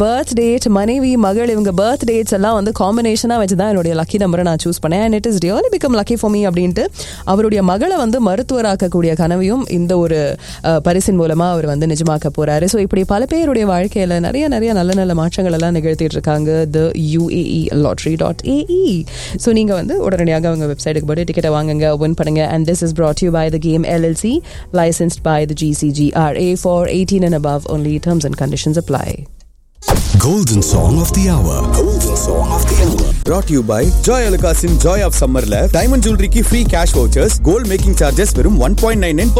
Birth date மனைவி மகள் இவங்க பர்த் டேட்ஸ் எல்லாம் வந்து காம்பினேஷனாக வச்சு தான் என்னுடைய லக்கி நம்பரை நான் சூஸ் பண்ணேன் and it is really become lucky for me அப்படின்ட்டு அவருடைய மகளை வந்து மருத்துவராக்கக்கூடிய கனவையும் இந்த ஒரு அஹ், பரிசின் மூலமாக அவர் வந்து நிஜமாக்க போறாரு ஸோ இப்படி பல பேருடைய வாழ்க்கையில் நிறைய நிறைய நல்ல நல்ல மாற்றங்கள் எல்லாம் நிகழ்த்திட்டு இருக்காங்க the UAE lottery dot AE so நீங்கள் வந்து உடனடியாக அவங்க வெப்சைட்டுக்கு போய்ட்டு டிக்கெட்டை வாங்குங்க வின் பண்ணுங்க and this is brought you by the game LLC licensed by the GCGRA for 18 and above only terms and conditions apply. Golden Song of the Hour. Golden Song of the Hour. brought to you by Joy அலுகாஸின் joy of சம்மர்ல diamond ஜுவல்லரிக்கு free cash vouchers gold making charges வெறும் one point nine nine